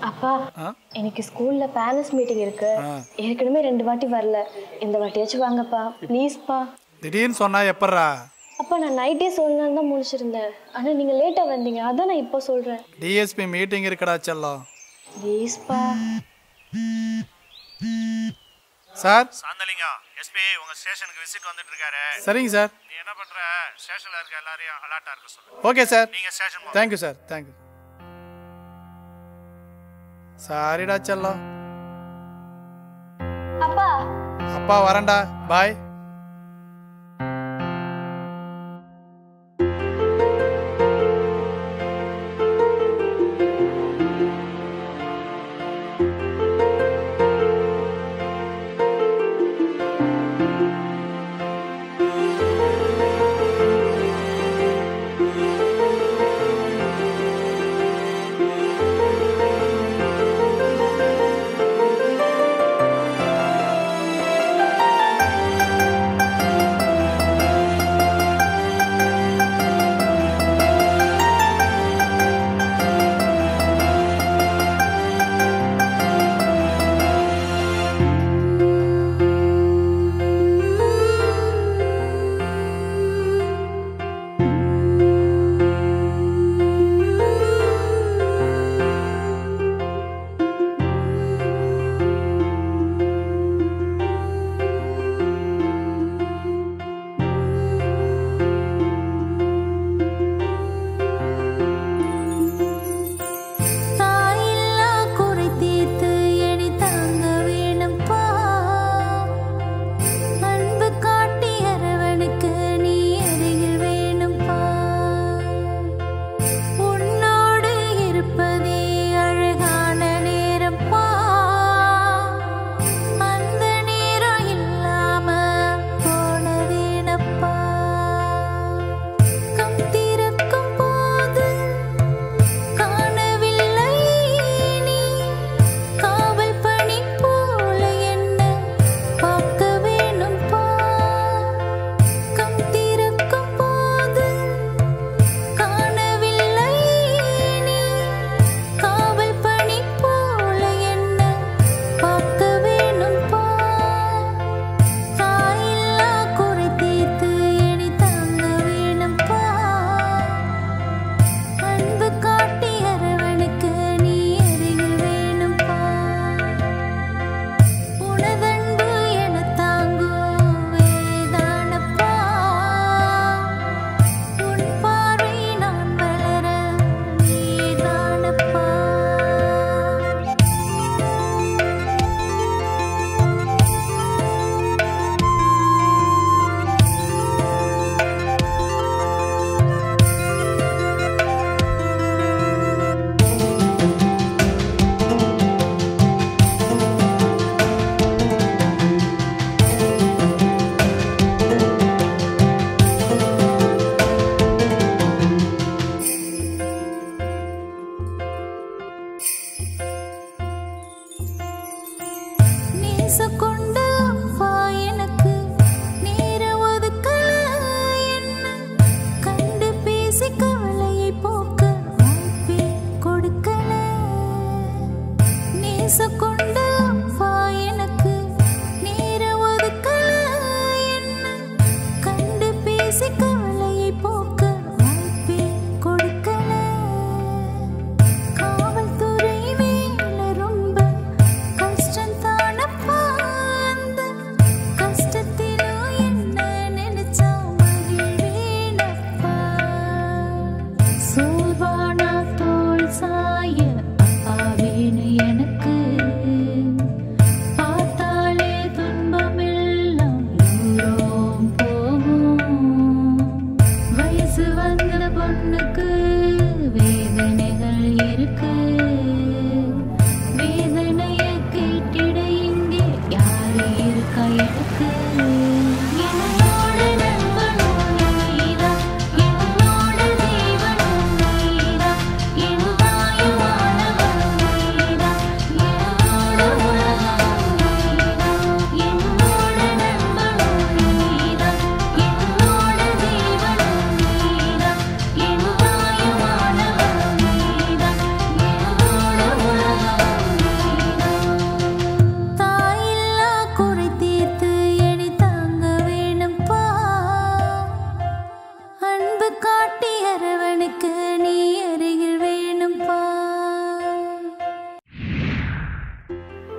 அப்பா ஆ? எனக்கு ஸ்கூல்ல பேரண்ட்ஸ் மீட்டிங் இருக்கு ஆ. ஏற்கனவே ரெண்டு வாட்டி வரல இந்த வாட்டியாச்சும் வாங்கப்பா ப்ளீஸ்ப்பா திடீர்னு சொன்னா எப்பட்றா அப்பா நான் நைட்டே சொல்லலாம்னு தான் முழிச்சிருந்தேன் ஆனா நீங்க லேட்டா வந்தீங்க அதான் நான் இப்போ சொல்றேன் டிஎஸ்பி மீட்டிங் இருக்குடா செல்லம் ப்ளீஸ்ப்பா சார் சாந்தலிங்கம் எஸ்பி உங்க ஸ்டேஷனுக்கு விசிட் வந்துட்டு இருக்காரு சரிங்க சார் நீ என்ன பண்ற ஸ்டேஷன்ல இருக்க எல்லாரையும் அலர்ட்டா இருக்க சொல்லு ஓகே சார் நீங்க ஸ்டேஷன் தேங்க்யூ சார் தேங்க்யூ சாரிடா செல்லம் அப்பா அப்பா வரேன்டா பாய் அப்பா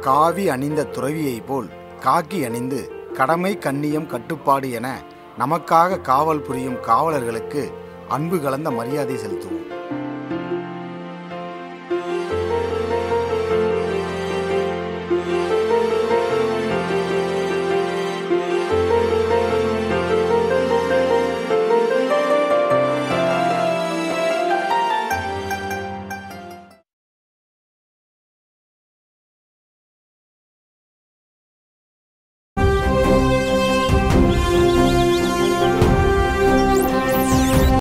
காவி அணிந்த துறவியைப் போல் காக்கி அணிந்து கடமை கண்ணியம் கட்டுப்பாடு என நமக்காக காவல் புரியும் காவலர்களுக்கு அன்பு கலந்த மரியாதை செலுத்துவோம்